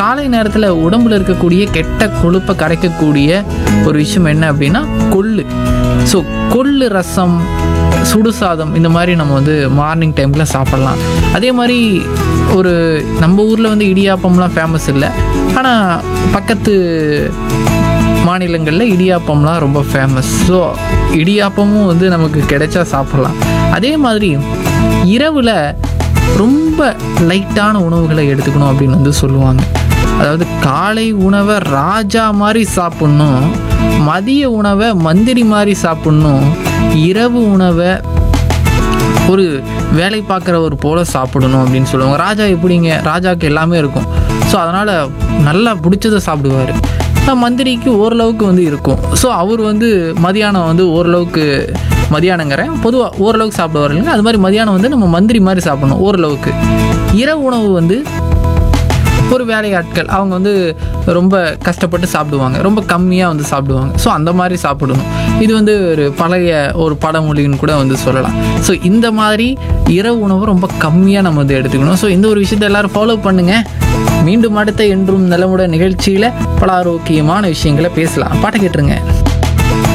காலை நேரத்தில் உடம்புல இருக்கக்கூடிய கெட்ட கொழுப்பை கரைக்கக்கூடிய ஒரு விஷயம் என்ன அப்படின்னா கொள்ளு ஸோ கொள்ளு ரசம் சுடு சாதம் இந்த மாதிரி நம்ம வந்து மார்னிங் டைமில் சாப்பிட்லாம் அதே மாதிரி ஒரு நம்ம ஊரில் வந்து இடியாப்பம்லாம் ஃபேமஸ் இல்லை ஆனால் பக்கத்து மாநிலங்களில் இடியாப்பம்லாம் ரொம்ப ஃபேமஸ் ஸோ இடியாப்பமும் வந்து நமக்கு கிடைச்சா சாப்பிட்லாம் அதே மாதிரி இரவில் ரொம்ப லைட்டான உணவுகளை எடுத்துக்கணும் அப்படின்னு வந்து சொல்லுவாங்க அதாவது காலை உணவை ராஜா மாதிரி சாப்பிட்ணும் மதிய உணவை மந்திரி மாதிரி சாப்பிட்ணும் இரவு உணவை ஒரு வேலை பார்க்குறவர் போல சாப்பிடணும் அப்படின்னு சொல்லுவாங்க ராஜா எப்படிங்க ராஜாவுக்கு எல்லாமே இருக்கும் ஸோ அதனால் நல்லா பிடிச்சதை சாப்பிடுவார் மந்திரிக்கு ஓரளவுக்கு வந்து இருக்கும் ஸோ அவர் வந்து மதியானம் வந்து ஓரளவுக்கு மதியானங்கிறேன் பொதுவாக ஓரளவுக்கு சாப்பிடுவார் இல்லைங்க அது மாதிரி மதியானம் வந்து நம்ம மந்திரி மாதிரி சாப்பிடணும் ஓரளவுக்கு இரவு உணவு வந்து ஒரு வேலையாட்கள் அவங்க வந்து ரொம்ப கஷ்டப்பட்டு சாப்பிடுவாங்க ரொம்ப கம்மியாக வந்து சாப்பிடுவாங்க ஸோ அந்த மாதிரி சாப்பிடணும் இது வந்து ஒரு பழைய ஒரு பழமொழின்னு கூட வந்து சொல்லலாம் ஸோ இந்த மாதிரி இரவு உணவு ரொம்ப கம்மியாக நம்ம வந்து எடுத்துக்கணும் ஸோ இந்த ஒரு விஷயத்தை எல்லாரும் ஃபாலோ பண்ணுங்கள் மீண்டும் அடுத்த என்றும் நலமுட நிகழ்ச்சியில் பல ஆரோக்கியமான விஷயங்களை பேசலாம் பாட்டை கேட்டுருங்க